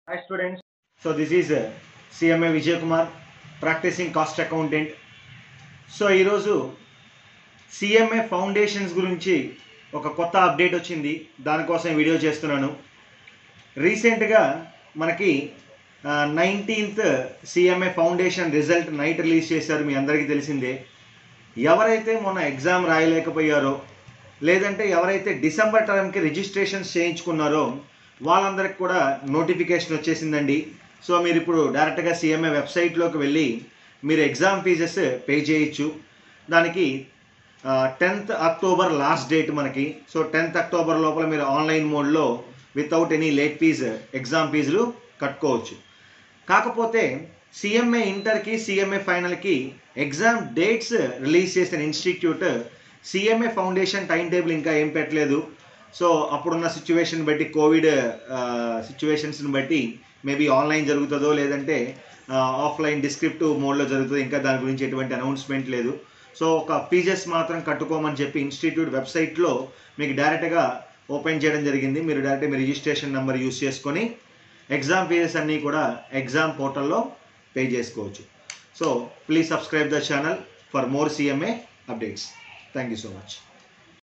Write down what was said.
Hi students. So this is uh, CMA Vijay Kumar, practicing cost accountant. So ఈరోజు CMA foundations గురించి ఒక కొత్త update వచ్చింది దానికోసం వీడియో చేస్తున్నాను రీసెంట్గా మనకి nineteenth CMA foundation result night release చేశారు మీ అందరికీ తెలిసిందే ఎవరైతే మొన్న ఎగ్జామ్ రాయలేకపోయారో లేదంటే ఎవరైతే డిసెంబర్ టర్మ్కి రిజిస్ట్రేషన్స్ చేయించుకున్నారో వాళ్ళందరికి కూడా నోటిఫికేషన్ వచ్చేసిందండి సో మీరు ఇప్పుడు డైరెక్ట్గా సిఎంఏ వెబ్సైట్లోకి వెళ్ళి మీరు ఎగ్జామ్ ఫీజెస్ పే చేయొచ్చు దానికి టెన్త్ అక్టోబర్ లాస్ట్ డేట్ మనకి సో టెన్త్ అక్టోబర్ లోపల మీరు ఆన్లైన్ మోడ్లో without any late fee exam ఫీజులు కట్టుకోవచ్చు కాకపోతే సిఎంఏ ఇంటర్కి సిఎంఏ ఫైనల్కి ఎగ్జామ్ డేట్స్ రిలీజ్ చేసిన institute CMA foundation time table ఇంకా ఏం పెట్టలేదు సో అప్పుడున్న సిచ్యువేషన్ బట్టి కోవిడ్ సిచ్యువేషన్స్ని బట్టి మేబీ ఆన్లైన్ జరుగుతుందో లేదంటే ఆఫ్లైన్ డిస్క్రిప్టివ్ మోడ్లో జరుగుతుందో ఇంకా దాని గురించి ఎటువంటి అనౌన్స్మెంట్ లేదు సో ఒక ఫీజెస్ మాత్రం కట్టుకోమని చెప్పి ఇన్స్టిట్యూట్ వెబ్సైట్లో మీకు డైరెక్ట్గా ఓపెన్ చేయడం జరిగింది మీరు డైరెక్ట్ మీ రిజిస్ట్రేషన్ నెంబర్ యూస్ చేసుకొని ఎగ్జామ్ ఫీజెస్ అన్నీ కూడా ఎగ్జామ్ పోర్టల్లో పే చేసుకోవచ్చు so please subscribe the channel for more CMA updates thank you so much